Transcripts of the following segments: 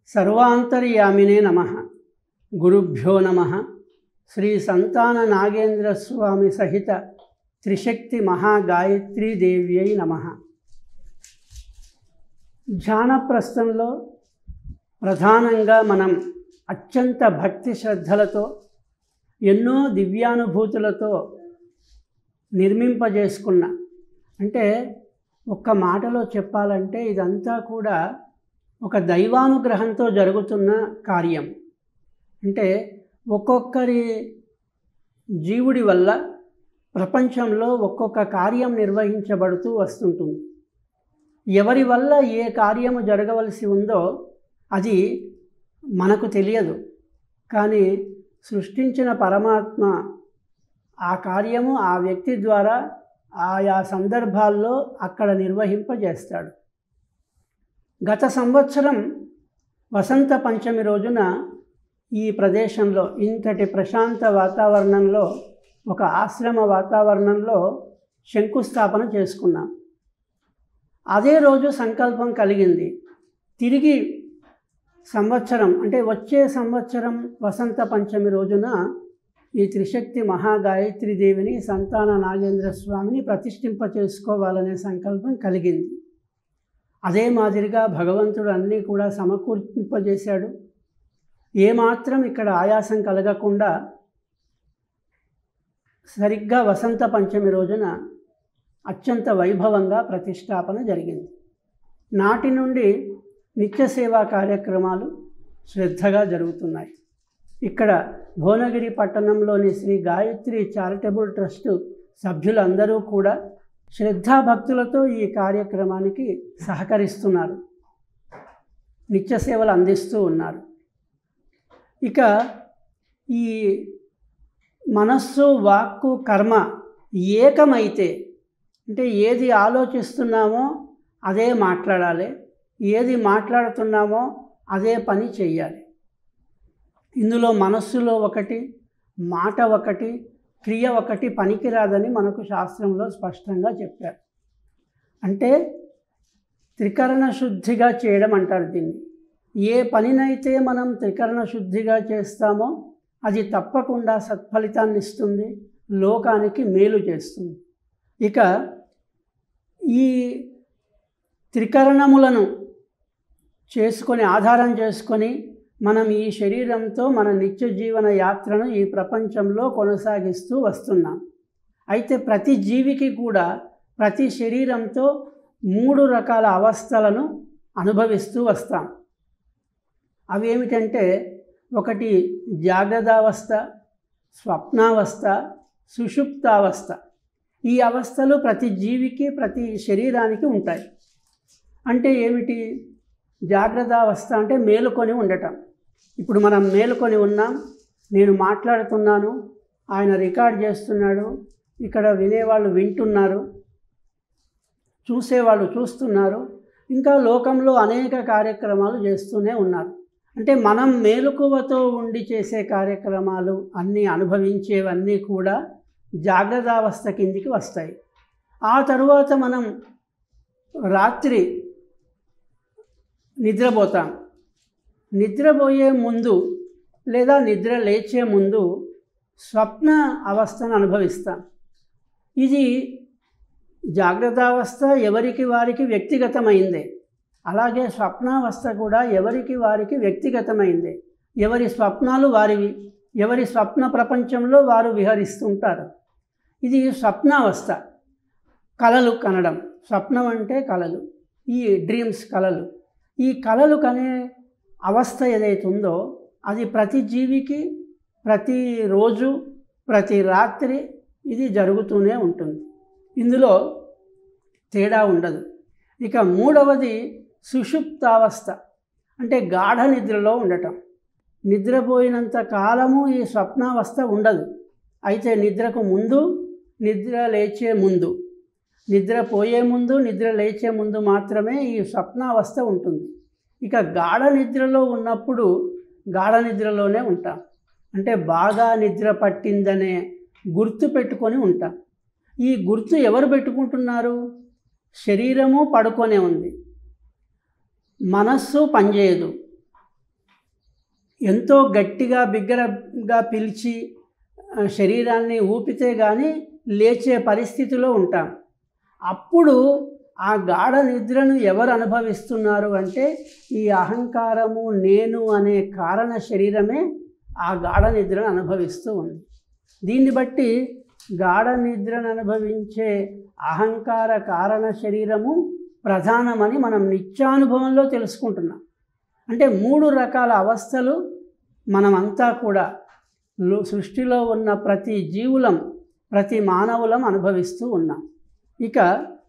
సర్వాంతర్యామినే నమ గురుభ్యో నమ శ్రీ సంతాన నాగేంద్ర స్వామి సహిత త్రిశక్తి మహాగాయత్రీ దేవ్యై నమ ధ్యానప్రస్థంలో ప్రధానంగా మనం అత్యంత భక్తి శ్రద్ధలతో ఎన్నో దివ్యానుభూతులతో నిర్మింపజేసుకున్న అంటే ఒక్క మాటలో చెప్పాలంటే ఇదంతా కూడా ఒక దైవానుగ్రహంతో జరుగుతున్న కార్యం అంటే ఒక్కొక్కరి జీవుడి వల్ల ప్రపంచంలో ఒక్కొక్క కార్యం నిర్వహించబడుతూ వస్తుంటుంది ఎవరి వల్ల ఏ కార్యము జరగవలసి ఉందో అది మనకు తెలియదు కానీ సృష్టించిన పరమాత్మ ఆ కార్యము ఆ వ్యక్తి ద్వారా ఆయా సందర్భాల్లో అక్కడ నిర్వహింపజేస్తాడు గత సంవత్సరం వసంత పంచమి రోజున ఈ ప్రదేశంలో ఇంతటి ప్రశాంత వాతావరణంలో ఒక ఆశ్రమ వాతావరణంలో శంకుస్థాపన చేసుకున్నాం అదే రోజు సంకల్పం కలిగింది తిరిగి సంవత్సరం అంటే వచ్చే సంవత్సరం వసంత పంచమి రోజున ఈ త్రిశక్తి మహాగాయత్రి దేవిని సంతాన నాగేంద్ర స్వామిని ప్రతిష్ఠింప చేసుకోవాలనే సంకల్పం కలిగింది అదే మాదిరిగా భగవంతుడు అన్నీ కూడా సమకూర్పింపజేశాడు ఏమాత్రం ఇక్కడ ఆయాసం కలగకుండా సరిగ్గా వసంత పంచమి రోజున అత్యంత వైభవంగా ప్రతిష్టాపన జరిగింది నాటి నుండి నిత్య సేవా కార్యక్రమాలు శ్రద్ధగా జరుగుతున్నాయి ఇక్కడ భువనగిరి పట్టణంలోని శ్రీ గాయత్రి చారిటబుల్ ట్రస్ట్ సభ్యులందరూ కూడా శ్రద్ధాభక్తులతో ఈ కార్యక్రమానికి సహకరిస్తున్నారు నిత్య సేవలు అందిస్తూ ఉన్నారు ఇక ఈ మనస్సు వాక్కు కర్మ ఏకమైతే అంటే ఏది ఆలోచిస్తున్నామో అదే మాట్లాడాలి ఏది మాట్లాడుతున్నామో అదే పని చెయ్యాలి ఇందులో మనస్సులో ఒకటి మాట ఒకటి క్రియ ఒకటి పనికిరాదని మనకు శాస్త్రంలో స్పష్టంగా చెప్పారు అంటే త్రికరణ శుద్ధిగా చేయడం అంటారు దీన్ని ఏ పనినైతే మనం త్రికరణ శుద్ధిగా చేస్తామో అది తప్పకుండా సత్ఫలితాన్ని ఇస్తుంది లోకానికి మేలు చేస్తుంది ఇక ఈ త్రికరణములను చేసుకొని ఆధారం చేసుకొని మనం ఈ శరీరంతో మన నిత్య జీవన యాత్రను ఈ ప్రపంచంలో కొనసాగిస్తూ వస్తున్నాం అయితే ప్రతి జీవికి కూడా ప్రతి శరీరంతో మూడు రకాల అవస్థలను అనుభవిస్తూ వస్తాం అవి ఏమిటంటే ఒకటి జాగ్రత్తావస్థ స్వప్నావస్థ సుషుప్తావస్థ ఈ అవస్థలు ప్రతి జీవికి ప్రతి శరీరానికి ఉంటాయి అంటే ఏమిటి జాగ్రత్తావస్థ అంటే మేలుకొని ఉండటం ఇప్పుడు మనం మేలుకొని ఉన్నాం నేను మాట్లాడుతున్నాను ఆయన రికార్డ్ చేస్తున్నాడు ఇక్కడ వినేవాళ్ళు వింటున్నారు చూసేవాళ్ళు చూస్తున్నారు ఇంకా లోకంలో అనేక కార్యక్రమాలు చేస్తూనే ఉన్నారు అంటే మనం మేలుకువతో ఉండి చేసే కార్యక్రమాలు అన్నీ అనుభవించేవన్నీ కూడా జాగ్రత్తావస్థ కిందికి వస్తాయి ఆ తరువాత మనం రాత్రి నిద్రపోతాం నిద్రపోయే ముందు లేదా నిద్ర లేచే ముందు స్వప్న అవస్థను అనుభవిస్తాం ఇది జాగ్రత్తావస్థ ఎవరికి వారికి వ్యక్తిగతమైందే అలాగే స్వప్నావస్థ కూడా ఎవరికి వారికి వ్యక్తిగతమైందే ఎవరి స్వప్నాలు వారివి ఎవరి స్వప్న ప్రపంచంలో వారు విహరిస్తుంటారు ఇది స్వప్నావస్థ కలలు కనడం స్వప్నం అంటే కలలు ఈ డ్రీమ్స్ కలలు ఈ కలలు కనే అవస్థ ఏదైతే ఉందో అది ప్రతి జీవికి ప్రతిరోజు ప్రతి రాత్రి ఇది జరుగుతూనే ఉంటుంది ఇందులో తేడా ఉండదు ఇక మూడవది సుషుప్తావస్థ అంటే గాఢ నిద్రలో ఉండటం నిద్రపోయినంత కాలము ఈ స్వప్నావస్థ ఉండదు అయితే నిద్రకు ముందు నిద్ర లేచే ముందు నిద్రపోయే ముందు నిద్ర లేచే ముందు మాత్రమే ఈ స్వప్నావస్థ ఉంటుంది ఇక గాఢ నిద్రలో ఉన్నప్పుడు గాఢ నిద్రలోనే ఉంటాం అంటే బాగా నిద్ర పట్టిందనే గుర్తు పెట్టుకొని ఉంటాం ఈ గుర్తు ఎవరు పెట్టుకుంటున్నారు శరీరము పడుకొనే ఉంది మనస్సు పనిచేయదు ఎంతో గట్టిగా బిగ్గరగా పిలిచి ఆ, శరీరాన్ని ఊపితే కానీ లేచే పరిస్థితిలో ఉంటాం అప్పుడు ఆ గాఢ నిద్రను ఎవరు అనుభవిస్తున్నారు అంటే ఈ అహంకారము నేను అనే కారణ శరీరమే ఆ గాఢ నిద్రను అనుభవిస్తూ ఉంది దీన్ని బట్టి గాఢ నిద్రను అనుభవించే అహంకార కారణ శరీరము ప్రధానమని మనం నిత్యానుభవంలో తెలుసుకుంటున్నాం అంటే మూడు రకాల అవస్థలు మనమంతా కూడా లో- సృష్టిలో ఉన్న ప్రతి జీవులం ప్రతి మానవులం అనుభవిస్తూ ఉన్నాం ఇక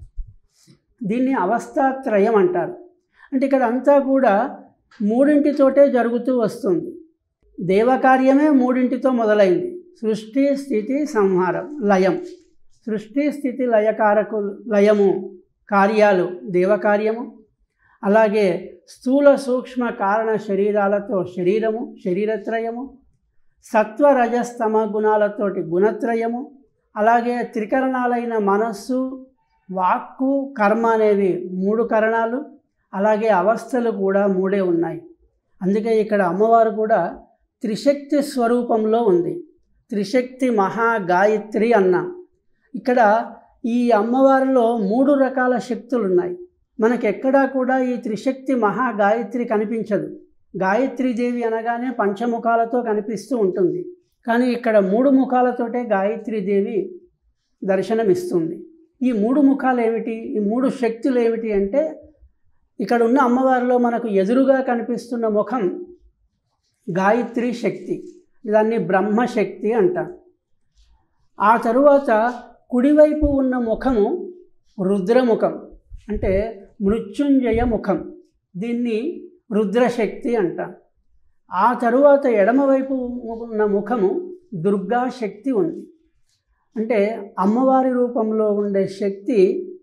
దీన్ని అవస్థాత్రయం అంటారు అంటే ఇక్కడ అంతా కూడా మూడింటితోటే జరుగుతూ వస్తుంది దేవకార్యమే మూడింటితో మొదలైంది సృష్టి స్థితి సంహారం లయం సృష్టి స్థితి లయకారకు లయము కార్యాలు దేవకార్యము అలాగే స్థూల సూక్ష్మ కారణ శరీరాలతో శరీరము శరీరత్రయము సత్వ రజస్తమ గుణాలతోటి గుణత్రయము అలాగే త్రికరణాలైన మనస్సు వాక్కు కర్మ అనేవి మూడు కరణాలు అలాగే అవస్థలు కూడా మూడే ఉన్నాయి అందుకే ఇక్కడ అమ్మవారు కూడా త్రిశక్తి స్వరూపంలో ఉంది త్రిశక్తి మహాగాయత్రి అన్నాం ఇక్కడ ఈ అమ్మవారిలో మూడు రకాల శక్తులు ఉన్నాయి మనకెక్కడా కూడా ఈ త్రిశక్తి మహాగాయత్రి కనిపించదు గాయత్రీదేవి అనగానే పంచముఖాలతో కనిపిస్తూ ఉంటుంది కానీ ఇక్కడ మూడు ముఖాలతోటే గాయత్రీదేవి దర్శనమిస్తుంది ఈ మూడు ముఖాలు ఏమిటి ఈ మూడు శక్తులు ఏమిటి అంటే ఇక్కడ ఉన్న అమ్మవారిలో మనకు ఎదురుగా కనిపిస్తున్న ముఖం గాయత్రి శక్తి దాన్ని బ్రహ్మశక్తి అంటారు ఆ తరువాత కుడివైపు ఉన్న ముఖము రుద్రముఖం అంటే మృత్యుంజయ ముఖం దీన్ని రుద్రశక్తి అంటాం ఆ తరువాత ఎడమవైపు ఉన్న ముఖము దుర్గా శక్తి ఉంది అంటే అమ్మవారి రూపంలో ఉండే శక్తి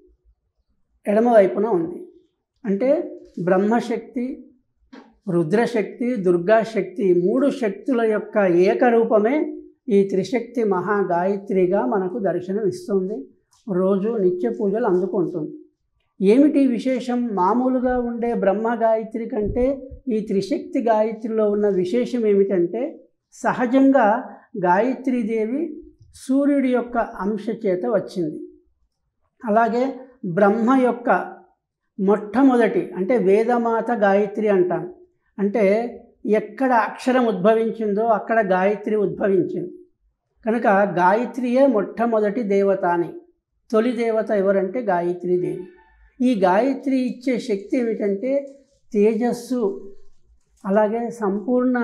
ఎడమవైపున ఉంది అంటే బ్రహ్మశక్తి రుద్రశక్తి దుర్గాశక్తి ఈ మూడు శక్తుల యొక్క ఏకరూపమే ఈ త్రిశక్తి మహాగాయత్రిగా మనకు దర్శనం ఇస్తుంది రోజు నిత్య పూజలు అందుకుంటుంది ఏమిటి విశేషం మామూలుగా ఉండే బ్రహ్మ గాయత్రి కంటే ఈ త్రిశక్తి గాయత్రిలో ఉన్న విశేషం ఏమిటంటే సహజంగా గాయత్రీదేవి సూర్యుడి యొక్క అంశ చేత వచ్చింది అలాగే బ్రహ్మ యొక్క మొట్టమొదటి అంటే వేదమాత గాయత్రి అంటాం అంటే ఎక్కడ అక్షరం ఉద్భవించిందో అక్కడ గాయత్రి ఉద్భవించింది కనుక గాయత్రియే మొట్టమొదటి దేవత అని తొలి దేవత ఎవరంటే గాయత్రీదేవి ఈ గాయత్రి ఇచ్చే శక్తి ఏమిటంటే తేజస్సు అలాగే సంపూర్ణ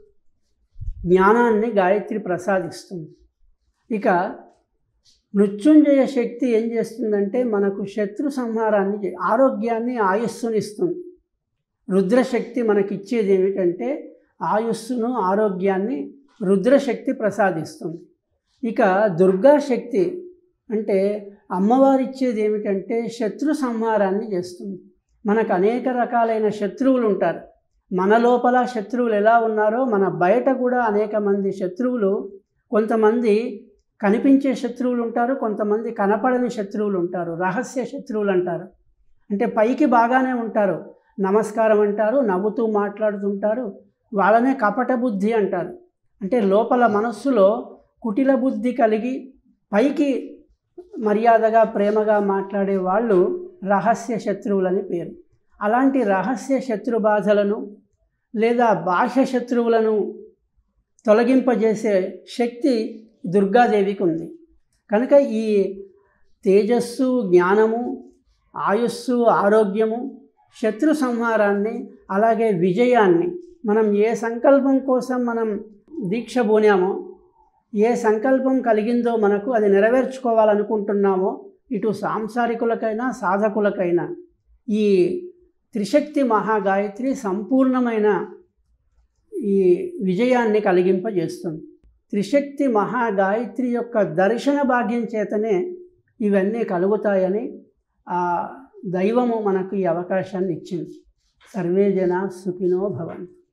జ్ఞానాన్ని గాయత్రి ప్రసాదిస్తుంది ఇక మృత్యుంజయ శక్తి ఏం చేస్తుందంటే మనకు శత్రు సంహారాన్ని చే- ఆరోగ్యాన్ని ఆయుస్సుని ఇస్తుంది రుద్రశక్తి మనకిచ్చేది ఏమిటంటే ఆయుస్సును ఆరోగ్యాన్ని రుద్రశక్తి ప్రసాదిస్తుంది ఇక దుర్గాశక్తి అంటే అమ్మవారు ఇచ్చేది ఏమిటంటే శత్రు సంహారాన్ని చేస్తుంది మనకు అనేక రకాలైన శత్రువులు ఉంటారు మన లోపల శత్రువులు ఎలా ఉన్నారో మన బయట కూడా అనేక మంది శత్రువులు కొంతమంది కనిపించే శత్రువులు ఉంటారు కొంతమంది కనపడని శత్రువులు ఉంటారు రహస్య శత్రువులు అంటారు అంటే పైకి బాగానే ఉంటారు నమస్కారం అంటారు నవ్వుతూ మాట్లాడుతుంటారు వాళ్ళనే కపట బుద్ధి అంటారు అంటే లోపల మనస్సులో కుటిల బుద్ధి కలిగి పైకి మర్యాదగా ప్రేమగా మాట్లాడే వాళ్ళు రహస్య శత్రువులని పేరు అలాంటి రహస్య శత్రు బాధలను లేదా బాహ్య శత్రువులను తొలగింపజేసే శక్తి దుర్గాదేవికి ఉంది కనుక ఈ తేజస్సు జ్ఞానము ఆయుస్సు ఆరోగ్యము శత్రు సంహారాన్ని అలాగే విజయాన్ని మనం ఏ సంకల్పం కోసం మనం దీక్ష పూనామో ఏ సంకల్పం కలిగిందో మనకు అది నెరవేర్చుకోవాలనుకుంటున్నామో ఇటు సాంసారికులకైనా సాధకులకైనా ఈ త్రిశక్తి మహాగాయత్రి సంపూర్ణమైన ఈ విజయాన్ని కలిగింపజేస్తుంది త్రిశక్తి మహాగాయత్రి యొక్క దర్శన భాగ్యం చేతనే ఇవన్నీ కలుగుతాయని ఆ దైవము మనకు ఈ అవకాశాన్ని ఇచ్చింది సర్వే జన సుఖినో భవంతు